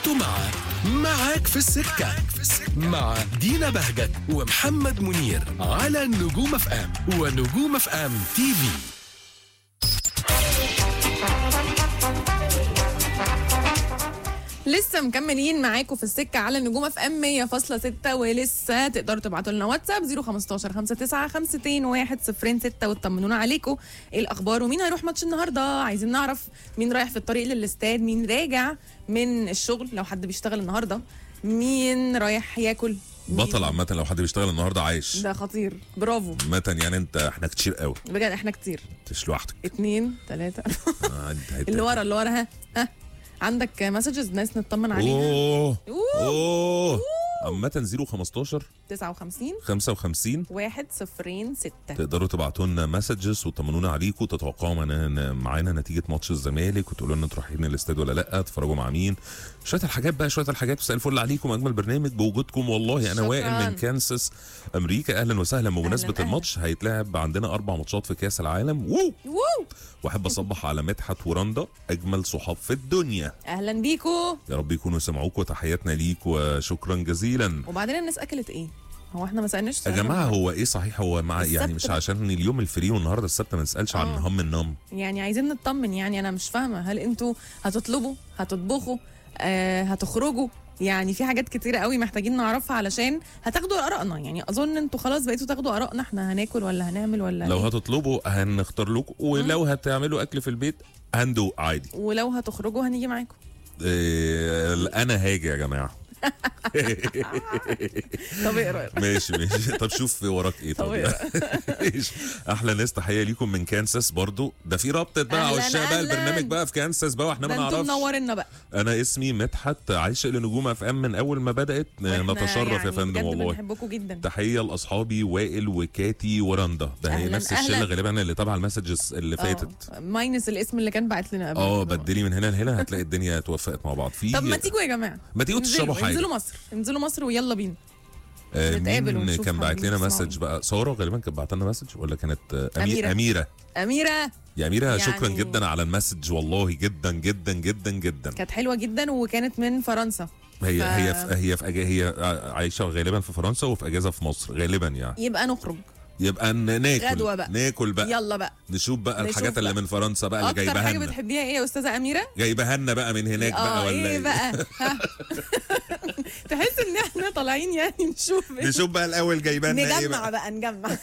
انتوا مع معاك في السكة مع دينا بهجت ومحمد منير على نجوم اف ام ونجوم اف ام تي في لسه مكملين معاكم في السكه على النجوم اف ام 100.6 ولسه تقدروا تبعتوا لنا واتساب 015 59 52 1 0 6 وتطمنونا عليكم ايه الاخبار ومين هيروح ماتش النهارده عايزين نعرف مين رايح في الطريق للاستاد مين راجع من الشغل لو حد بيشتغل النهارده مين رايح ياكل مين- بطل عامة لو حد بيشتغل النهارده عايش ده خطير برافو عامة يعني انت احنا كتير قوي بجد احنا كتير انت مش لوحدك اتنين تلاته آه، انت- انت- اللي ورا اللي ورا ها ها عندك مسجز ناس نطمن عليها اوه أوه. اوه عامة 015 59 55 واحد صفرين ستة تقدروا تبعتوا لنا مسجز وتطمنونا عليكم تتوقعوا معانا معانا نتيجه ماتش الزمالك وتقولوا لنا انتوا رايحين الاستاد ولا لا تتفرجوا مع مين شويه الحاجات بقى شويه الحاجات مساء الفل عليكم اجمل برنامج بوجودكم والله انا شكراً. وائل من كانساس امريكا اهلا وسهلا بمناسبه أهلاً. الماتش هيتلعب عندنا اربع ماتشات في كاس العالم وو وو واحب اصبح على مدحت ورندا اجمل صحاب في الدنيا اهلا بيكو يا رب يكونوا سمعوك وتحياتنا ليك وشكرا جزيلا وبعدين الناس اكلت ايه هو احنا ما سالناش يا سؤال جماعه واحد؟ هو ايه صحيح هو مع يعني السبت مش بقى. عشان اليوم الفري والنهارده السبت ما نسالش عن آه. هم النوم يعني عايزين نطمن يعني انا مش فاهمه هل انتوا هتطلبوا هتطبخوا آه هتخرجوا يعني في حاجات كتيرة قوي محتاجين نعرفها علشان هتاخدوا ارائنا يعني اظن انتوا خلاص بقيتوا تاخدوا ارائنا احنا هناكل ولا هنعمل ولا لو إيه؟ هتطلبوا هنختار لكم ولو هتعملوا اكل في البيت هندوق عادي ولو هتخرجوا هنيجي معاكم إيه انا هاجي يا جماعه طب ايه رايك ماشي ماشي طب شوف وراك ايه طب طب إيه ماشي. احلى ناس تحيه ليكم من كانساس برضو ده في رابطه بقى أهلاً، عشاء بقى أهلاً. البرنامج بقى في كانساس بقى واحنا ده ما انتوا نعرفش منورينا بقى انا اسمي مدحت عايشه لنجوم اف ام من اول ما بدات وإحنا نتشرف يعني يا فندم بجد والله بنحبكم جدا تحيه لاصحابي وائل وكاتي ورندا ده هي أهلاً، نفس الشله أهلاً. غالبا اللي تابعه المسجز اللي فاتت آه، ماينس الاسم اللي كان بعت لنا قبل اه كده. بدلي من هنا لهنا هتلاقي الدنيا اتوفقت مع بعض في طب ما تيجوا يا جماعه ما تيجوا انزلوا- تشربوا حاجه انزلوا مصر انزلوا مصر ويلا بينا آه، نتقابل مين ونشوف كان باعت لنا هنسمعوا مسج إيه. بقى ساره غالبا كانت باعت لنا مسج ولا كانت آه، أميرة. أميرة. اميره اميره يا اميره يعني- شكرا جدا على المسج والله جدا جدا جدا جدا كانت حلوه جدا وكانت من فرنسا هي ف- هي في هي في أجا هي عايشه غالبا في فرنسا وفي اجازه في مصر غالبا يعني يبقى نخرج يبقى ن- ناكل غدوة بقى. ناكل بقى يلا بقى نشوف بقى نشوف الحاجات اللي بقى. من فرنسا بقى اللي اكتر جايبها حاجه لنا بتحبيها ايه يا استاذه اميره جايبها لنا بقى من هناك بقى اه ولا ايه بقى ها تحس ان احنا طالعين يعني نشوف إيه. نشوف بقى الاول جايبها لنا ايه نجمع بقى بقى نجمع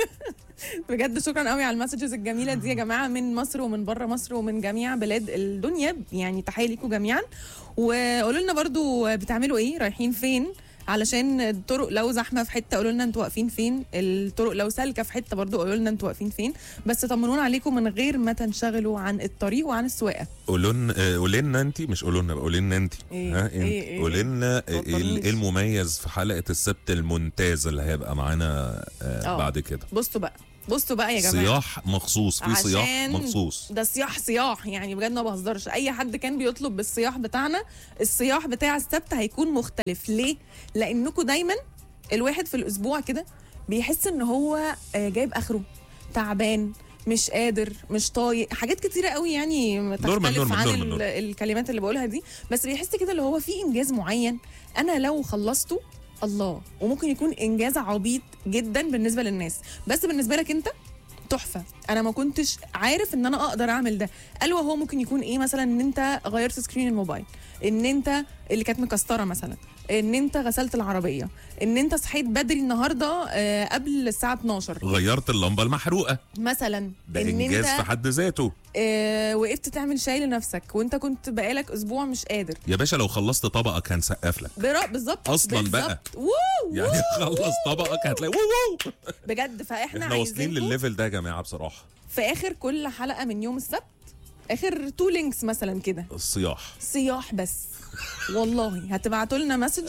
بجد شكرا قوي على المسجز الجميله دي يا جماعه من مصر ومن بره مصر ومن جميع بلاد الدنيا يعني تحيه ليكم جميعا وقولوا لنا برضو بتعملوا ايه رايحين فين علشان الطرق لو زحمه في حته قولوا لنا انتوا واقفين فين الطرق لو سالكه في حته برضو قولوا لنا انتوا واقفين فين بس طمنونا عليكم من غير ما تنشغلوا عن الطريق وعن السواقه قولوا لنا آه، قولي لنا انت مش قولوا لنا بقى قولي لنا انت إيه؟ ها إيه؟ إيه؟ قولي لنا ايه توترنيش. إيه المميز في حلقه السبت الممتاز اللي هيبقى معانا آه آه. بعد كده بصوا بقى بصوا بقى يا جماعه صياح مخصوص في صياح عشان مخصوص ده صياح صياح يعني بجد ما بهزرش اي حد كان بيطلب بالصياح بتاعنا الصياح بتاع السبت هيكون مختلف ليه لانكم دايما الواحد في الاسبوع كده بيحس ان هو آه، جايب اخره تعبان مش قادر مش طايق حاجات كتيرة قوي يعني تختلف نورمال، عن نورمال، ال- نورمال. الكلمات اللي بقولها دي بس بيحس كده اللي هو في انجاز معين انا لو خلصته الله وممكن يكون انجاز عبيط جدا بالنسبه للناس بس بالنسبه لك انت تحفه انا ما كنتش عارف ان انا اقدر اعمل ده قال وهو ممكن يكون ايه مثلا ان انت غيرت سكرين الموبايل ان انت اللي كانت مكسره مثلا ان انت غسلت العربيه ان انت صحيت بدري النهارده آه، قبل الساعه 12 غيرت اللمبه المحروقه مثلا ده ان انجاز انت في حد ذاته آه، وقفت تعمل شاي لنفسك وانت كنت بقالك اسبوع مش قادر يا باشا لو خلصت طبقك هنسقف لك برا- بالظبط أصلاً بالظبط. بقى. ووو يعني ووو، خلص طبقك هتلاقي وو وو بجد فاحنا احنا واصلين عايزينكم للليفل ده يا جماعه بصراحه في اخر كل حلقه من يوم السبت اخر تو لينكس مثلا كده الصياح صياح بس والله هتبعتوا لنا مسجز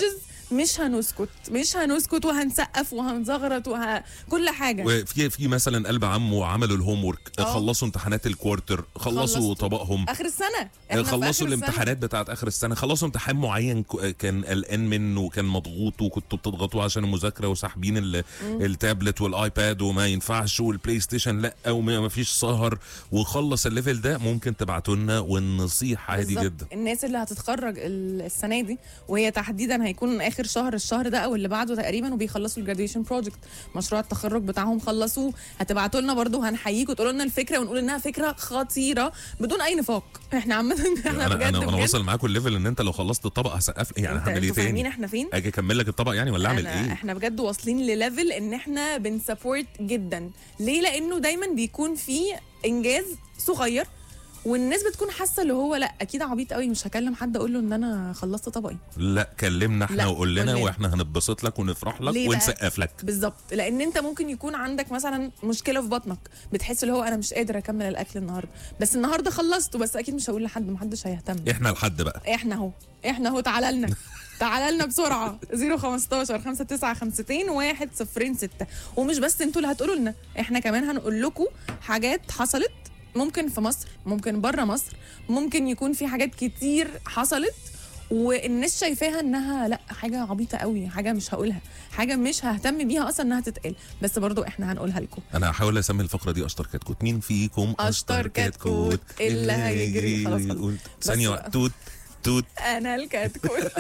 مش هنسكت مش هنسكت وهنسقف وهنزغرط وه... كل حاجه وفي في مثلا قلب عمه عملوا الهوم ورك آه. خلصوا امتحانات الكوارتر خلصوا خلصتوا. طبقهم اخر السنه إحنا في آخر خلصوا السنة. الامتحانات بتاعت اخر السنه خلصوا امتحان معين ك- كان قلقان منه وكان مضغوط وكنتوا بتضغطوا عشان المذاكره وساحبين ال- التابلت والايباد وما ينفعش والبلاي ستيشن لا وما ما فيش سهر وخلص الليفل ده ممكن تبعتوا لنا والنصيحه عادي بالظبط. جدا الناس اللي هتتخرج ال- السنه دي وهي تحديدا هيكون اخر شهر الشهر ده او اللي بعده تقريبا وبيخلصوا الجراديويشن بروجكت مشروع التخرج بتاعهم خلصوه هتبعتوا لنا برضو هنحييكم وتقولوا لنا الفكره ونقول انها فكره خطيره بدون اي نفاق احنا عامه احنا انا بجد انا انا بجد واصل معاكم الليفل ان انت لو خلصت الطبق هسقف يعني انت- هعمل ايه انتوا فاهمين تاني احنا فين اجي اكمل لك الطبق يعني ولا اعمل احنا ايه احنا بجد واصلين لليفل ان احنا بنسبورت جدا ليه لانه دايما بيكون في انجاز صغير والناس بتكون حاسه اللي هو لا اكيد عبيط قوي مش هكلم حد اقول له ان انا خلصت طبقي لا كلمنا احنا لا، وقول لنا قول لنا. واحنا هنتبسط لك ونفرح لك ليه بقى؟ ونسقف لك بالظبط لان انت ممكن يكون عندك مثلا مشكله في بطنك بتحس اللي هو انا مش قادر اكمل الاكل النهارده بس النهارده خلصته بس اكيد مش هقول لحد محدش هيهتم احنا لحد بقى احنا اهو احنا اهو تعالى لنا تعالى لنا بسرعه 015 5952 106 ومش بس انتوا اللي هتقولوا لنا احنا كمان هنقول لكم حاجات حصلت ممكن في مصر ممكن بره مصر ممكن يكون في حاجات كتير حصلت والناس شايفاها انها لا حاجه عبيطه قوي حاجه مش هقولها حاجه مش ههتم بيها اصلا انها تتقال بس برضو احنا هنقولها لكم انا هحاول اسمي الفقره دي اشطر كتكوت مين فيكم أشطر كتكوت اللي هيجري. خلاص، خلاص. يقول بس ثانيه بقى. واحدة. توت توت انا الكتكوت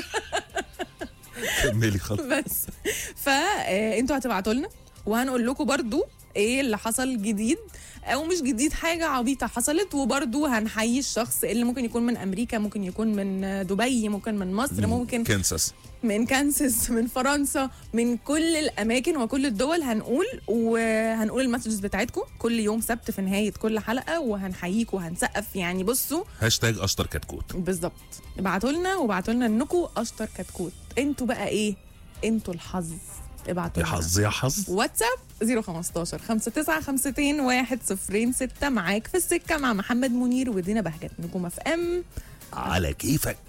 كملي خلاص بس فانتوا هتبعتوا لنا وهنقول لكم برضو ايه اللي حصل جديد او مش جديد حاجه عبيطه حصلت وبرضو هنحيي الشخص اللي ممكن يكون من امريكا ممكن يكون من دبي ممكن من مصر ممكن كانساس من كانساس من فرنسا من كل الاماكن وكل الدول هنقول وهنقول المسجز بتاعتكم كل يوم سبت في نهايه كل حلقه وهنحييكم وهنسقف يعني بصوا هاشتاج اشطر كتكوت بالظبط ابعتوا لنا وابعتوا لنا انكم اشطر كتكوت انتوا بقى ايه انتوا الحظ ابعتوا يا لنا حظ يا حظ واتساب 015 5952 106 معاك في السكه مع محمد منير ودينا بهجت نجوم اف ام على كيفك